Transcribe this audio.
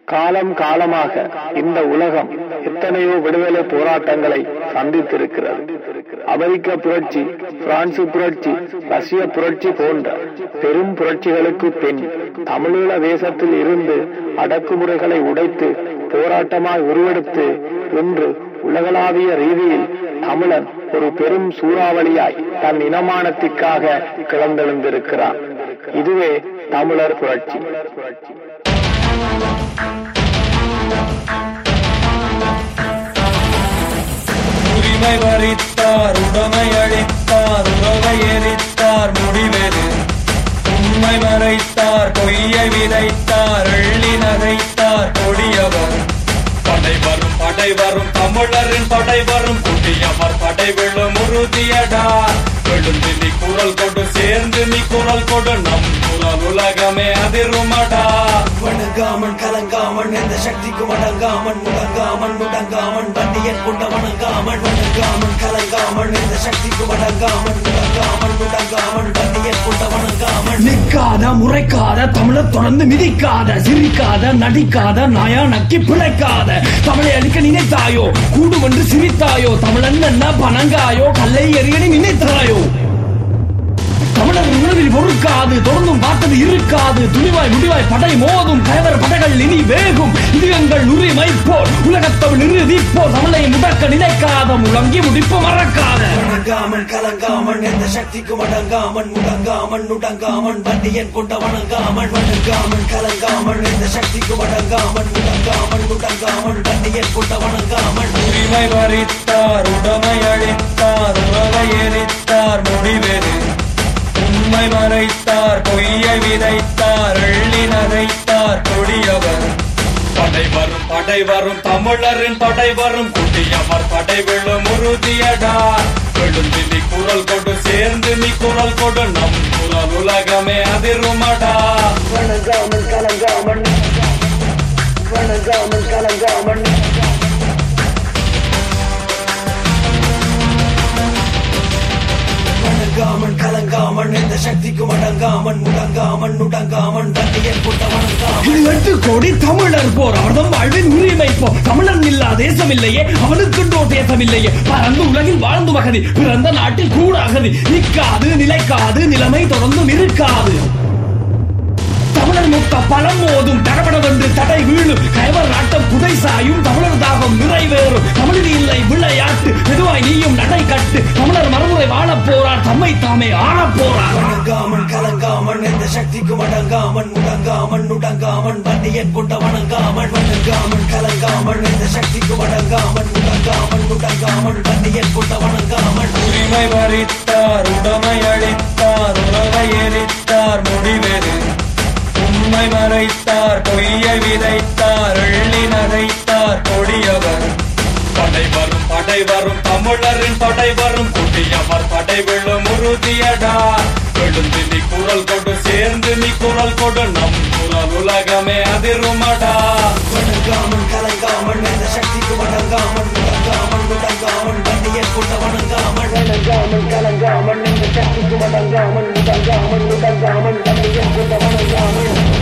காலம் காலமாக இந்த உலகம் எத்தனையோ விடுதலை போராட்டங்களை சந்தித்திருக்கிறது அமெரிக்க புரட்சி பிரான்சு புரட்சி ரஷ்ய புரட்சி போன்ற பெரும் புரட்சிகளுக்கு பின் தமிழீழ தேசத்தில் இருந்து அடக்குமுறைகளை உடைத்து போராட்டமாய் உருவெடுத்து இன்று உலகளாவிய ரீதியில் தமிழன் ஒரு பெரும் சூறாவளியாய் தன் இனமானத்திற்காக கிளந்தெழுந்திருக்கிறார் இதுவே தமிழர் புரட்சி உரிமை வரித்தார் உடமை அழித்தார் உறவை எரித்தார் முடிவெது உண்மை மறைத்தார் பொய்யை விதைத்தார் எள்ளி நகைத்தார் கொடியவர் படை வரும் படை வரும் தமிழரின் படை வரும் குட்டியவர் படை விழும் உறுதியடா எழுந்து நீ குரல் கொடு சேர்ந்து நீ குரல் கொடு நம் குரல் உலகமே அதிருமடா வணங்காமன் கலங்காமன் எந்த சக்திக்கும் அடங்காமன் முடங்காமன் முடங்காமன் வண்டியன் கொண்ட வணங்காமன் வணங்காமன் கலங்காமன் எந்த சக்திக்கும் அடங்காமன் முடங்காமன் முடங்காமன் வண்டியன் கொண்ட வணங்காமன் நிற்காத முறைக்காத தமிழர் தொடர்ந்து மிதிக்காத சிரிக்காத நடிக்காத நாயா நக்கி பிழைக்காத தமிழை அழிக்க நினைத்தாயோ கூடு என்று சிரித்தாயோ தமிழன் என்ன பணங்காயோ கல்லை எறியடி நினைத்தாயோ தமிழர் உணவில் பொறுக்காது தொடர்ந்தும் பார்த்தது இருக்காது துணிவாய் முடிவாய் படை மோதும் கயவர் படைகள் இனி வேகும் இது எங்கள் உரிமை போர் உலகத்தமிழ் இறுதி போர் தமிழை முடக்க நினைக்காத முழங்கி முடிப்பு மறக்காத வணங்காமன் கலங்காமன் எந்த சக்திக்கும் அடங்காமன் முடங்காமன் முடங்காமன் வண்டியன் கொண்ட வணங்காமன் வணங்காமன் கலங்காமன் எந்த சக்திக்கும் அடங்காமன் முடங்காமன் முடங்காமன் வண்டியன் கொண்ட வணங்காமன் உரிமை வரித்தார் உடமை அழித்தார் உறவை எரித்தார் முடிவெது உண்மை மறைத்தார் பொய்யை விதைத்தார் எள்ளி நகைத்தார் கொடியவர் படை வரும் படை வரும் தமிழரின் படை வரும் குட்டியவர் படை விழும் உறுதியடா எழுந்து நீ குரல் கொடு சேர்ந்து நீ குரல் கொடு நம் குரல் உலகமே அதிருமடா வணங்காமன் கலங்காமன் வணங்காமன் கலங்காமன் வணங்காமன் கலங்காமன் எந்த சக்திக்கும் அடங்காமன் முடங்காமன் முடங்காமன் வண்டியன் கொண்ட வணங்காமன் இது எட்டு கோடி தமிழர் போர் அவர்தம் வாழ்வின் உரிமை போர் தமிழன் இல்லா தேசம் இல்லையே அவனுக்குண்டோ தேசம் இல்லையே பரந்து உலகில் வாழ்ந்து மகதி பிறந்த நாட்டில் கூட அகதி நிற்காது நிலைக்காது நிலைமை தொடர்ந்தும் இருக்காது தமிழர் முத்த பலம் மோதும் தடபடவென்று தடை வீழும் கயவர் நாட்டம் புதை சாயும் தமிழர் தாகம் நிறைவேறும் தமிழர் இல்லை விளையாட்டு மெதுவாய் நீயும் நடை கட்டு தமிழர் மறுமுறை வாழப் போறார் தம்மை தாமே ஆளப் போறார் வணங்காமன் கலங்காமன் எந்த சக்திக்கும் அடங்காமன் முடங்காமன் முடங்காமன் வண்டியன் கொண்ட வணங்காமன் வணங்காமன் கலங்காமன் எந்த சக்திக்கும் அடங்காமன் முடங்காமன் முடங்காமன் வண்டியன் கொண்ட வணங்காமன் உரிமை வரித்தார் உடமை அழித்தார் உறவை எரித்தார் முடிவெது உண்மை மறைத்தார் பொய்யை விதைத்தார் எள்ளி நகைத்தார் கொடியவர் படை வரும் படை வரும் தமிழரின் படை வரும் குட்டியவர் படை விழும் உறுதியடா எழுந்து நீ குரல் கொடு சேர்ந்து நீ குரல் கொடு நம் குரல் உலகமே அதிருமடா வணங்காமன் கலங்காமன் எந்த சக்திக்கும் அடங்காமன் முடங்காமன் முடங்காமன் வண்டியன் கொண்ட வணங்காமன் வணங்காமன் கலங்காமன் இந்த சக்திக்கு வணங்காமன் முடங்காமன் முடங்காமன் வண்டியன் கொண்ட வணங்காமன்